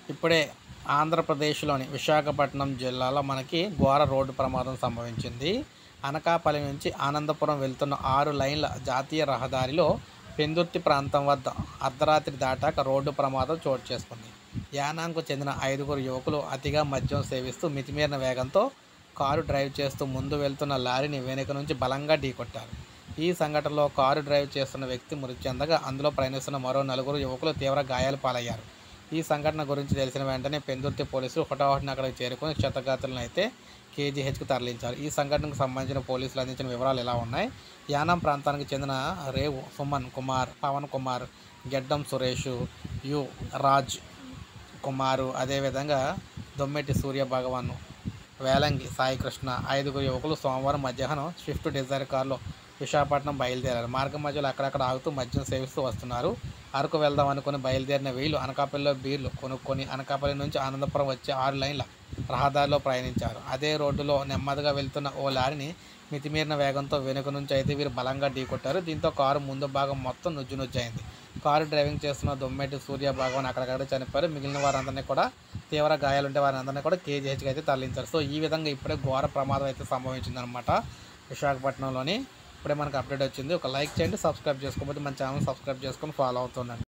ఇప్పుడే ఆంధ్రప్రదేశ్లోని విశాఖపట్నం జిల్లాలో మనకి ఘోర రోడ్డు ప్రమాదం సంభవించింది అనకాపల్లి నుంచి ఆనందపురం వెళ్తున్న ఆరు లైన్ల జాతీయ రహదారిలో పెందుర్తి ప్రాంతం వద్ద అర్ధరాత్రి దాటాక రోడ్డు ప్రమాదం చోటు చేసుకుంది యానాంకు చెందిన ఐదుగురు యువకులు అతిగా మద్యం సేవిస్తూ మితిమీరిన వేగంతో కారు డ్రైవ్ చేస్తూ ముందు వెళ్తున్న లారీని వెనుక నుంచి బలంగా ఢీకొట్టారు ఈ సంఘటనలో కారు డ్రైవ్ చేస్తున్న వ్యక్తి మృతి చెందగా అందులో ప్రయాణిస్తున్న మరో నలుగురు యువకులు తీవ్ర గాయాలు పాలయ్యారు ఈ సంఘటన గురించి తెలిసిన వెంటనే పెందుర్తి పోలీసులు హుటాహుటిన అక్కడికి చేరుకుని క్షతగాత్రులను అయితే కేజీహెచ్కు తరలించారు ఈ సంఘటనకు సంబంధించిన పోలీసులు అందించిన వివరాలు ఎలా ఉన్నాయి యానాం ప్రాంతానికి చెందిన రేవు సుమన్ కుమార్ పవన్ కుమార్ గెడ్డం సురేష్ యు రాజ్ కుమారు అదేవిధంగా దొమ్మెట్టి సూర్య భగవాన్ వేలంగి సాయికృష్ణ ఐదుగురు యువకులు సోమవారం మధ్యాహ్నం స్విఫ్ట్ డిజైర్ కారులో విశాఖపట్నం బయలుదేరారు మార్గం మధ్యలో అక్కడక్కడ ఆగుతూ మద్యం సేవిస్తూ వస్తున్నారు అరకు వెళ్దాం అనుకుని బయలుదేరిన వీళ్ళు అనకాపల్లిలో బీర్లు కొనుక్కొని అనకాపల్లి నుంచి ఆనందపురం వచ్చే ఆరు లైన్ల రహదారిలో ప్రయాణించారు అదే రోడ్డులో నెమ్మదిగా వెళ్తున్న ఓ లారీని మితిమీరిన వేగంతో వెనుక నుంచి అయితే వీరు బలంగా ఢీకొట్టారు దీంతో కారు ముందు భాగం మొత్తం నుజ్జు నుజ్జైంది కారు డ్రైవింగ్ చేస్తున్న దొమ్మెటి సూర్య భగవాన్ అక్కడక్కడ చనిపోయారు మిగిలిన వారందరినీ కూడా తీవ్ర గాయాలుంటే వారందరినీ కూడా కేజీహెచ్కి అయితే తరలించారు సో ఈ విధంగా ఇప్పుడే ఘోర ప్రమాదం అయితే సంభవించిందనమాట విశాఖపట్నంలోని ఇప్పుడే మనకు అప్డేట్ వచ్చింది ఒక లైక్ చేయండి సబ్స్క్రైబ్ చేసుకోకపోతే మన ఛానల్ సబ్స్క్రైబ్ చేసుకొని ఫాలో అవుతుండండి